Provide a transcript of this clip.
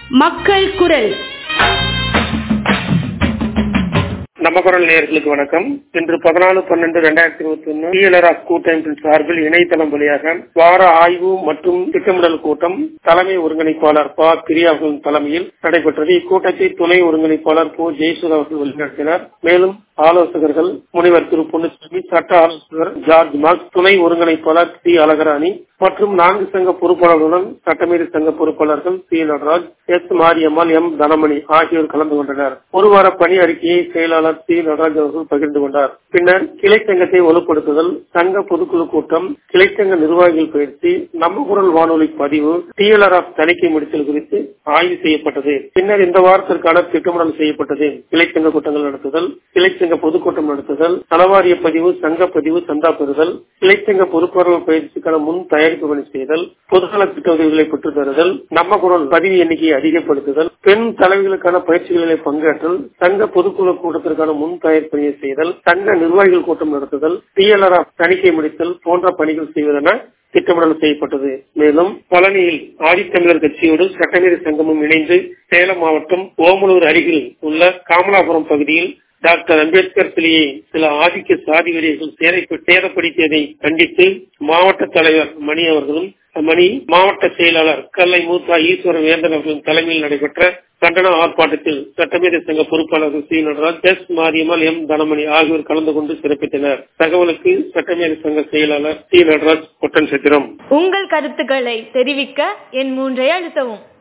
மக்கள் குரல் நம்ம குரல் நேயர்களுக்கு வணக்கம் இன்று பதினாலு பன்னெண்டு ரெண்டாயிரத்தி இருபத்தி ஒன்னு டிஎல்ஆர் ஆஃப் கூட்டமைப்பின் சார்பில் இணையதளம் வழியாக வார ஆய்வு மற்றும் திட்டமிடல் கூட்டம் தலைமை ஒருங்கிணைப்பாளர் ப பிரியா அவர்களின் தலைமையில் நடைபெற்றது இக்கூட்டத்தை துணை ஒருங்கிணைப்பாளர் போ ஜெயசூர் அவர்கள் வழிநடத்தினர் மேலும் ஆலோசகர்கள் முனைவர் திரு பொன்னுசாமி சட்ட ஆலோசகர் ஜார்ஜ் மார்க் துணை ஒருங்கிணைப்பாளர் சி அழகராணி மற்றும் நான்கு சங்க பொறுப்பாளர்களுடன் சட்டமீறி சங்க பொறுப்பாளர்கள் C Natraj S Mariammal M Dhanamani ஆகியோர் கலந்து கொண்டனர் ஒரு வார பணி அறிக்கையை செயலாளர் சி நடராஜ் அவர்கள் பகிர்ந்து கொண்டார் பின்னர் கிளை சங்கத்தை வலுப்படுத்துதல் சங்க பொதுக்குழு கூட்டம் கிளை சங்க நிர்வாகிகள் பயிற்சி நம்ம குரல் வானொலி பதிவு டிஎல்ஆர் ஆஃப் தணிக்கை முடித்தல் குறித்து ஆய்வு செய்யப்பட்டது பின்னர் இந்த வாரத்திற்கான திட்டமிடல் செய்யப்பட்டது கிளை சங்க கூட்டங்கள் நடத்துதல் கிளை சங்க பொதுக்கூட்டம் நடத்துதல் நலவாரிய பதிவு சங்க பதிவு சந்தா பெறுதல் கிளை சங்க பொறுப்பாளர்கள் பயிற்சிக்கான முன் தயாரிப்பு பணி செய்தல் பொதுநல திட்ட உதவிகளை பெற்றுத் தருதல் நம்ம குரல் பதிவு எண்ணிக்கையை அதிகப்படுத்துதல் பெண் தலைவிகளுக்கான பயிற்சிகளிலே பங்கேற்றல் சங்க பொதுக்குழு கூட்டத்திற்கான முன் தயார் பணியை செய்தல் சங்க நிர்வாகிகள் கூட்டம் நடத்துதல் டிஎல்ஆர் தணிக்கை முடித்தல் போன்ற பணிகள் செய்வதென திட்டமிடல் செய்யப்பட்டது மேலும் பழனியில் ஆதித்தமிழர் கட்சியோடு சட்டமீறி சங்கமும் இணைந்து சேலம் மாவட்டம் ஓமலூர் அருகில் உள்ள காமலாபுரம் பகுதியில் டாக்டர் அம்பேத்கர் சிலையை சில ஆதிக்க சாதி வெறியர்கள் சேதப்படுத்தியதை கண்டித்து மாவட்ட தலைவர் மணி அவர்களும் மணி மாவட்ட செயலாளர் கல்லை மூத்தா ஈஸ்வரன் வேந்தன் அவர்களின் தலைமையில் நடைபெற்ற கண்டன ஆர்ப்பாட்டத்தில் சட்டமேதை சங்க பொறுப்பாளர்கள் C Natraj S Mariammal M Dhanamani ஆகியோர் கலந்து கொண்டு சிறப்பித்தனர் தகவலுக்கு சட்டமேதை சங்க செயலாளர் சி நடராஜ் ஒட்டன் சத்திரம் உங்கள் கருத்துக்களை தெரிவிக்க என் மூன்றை அழுத்தவும்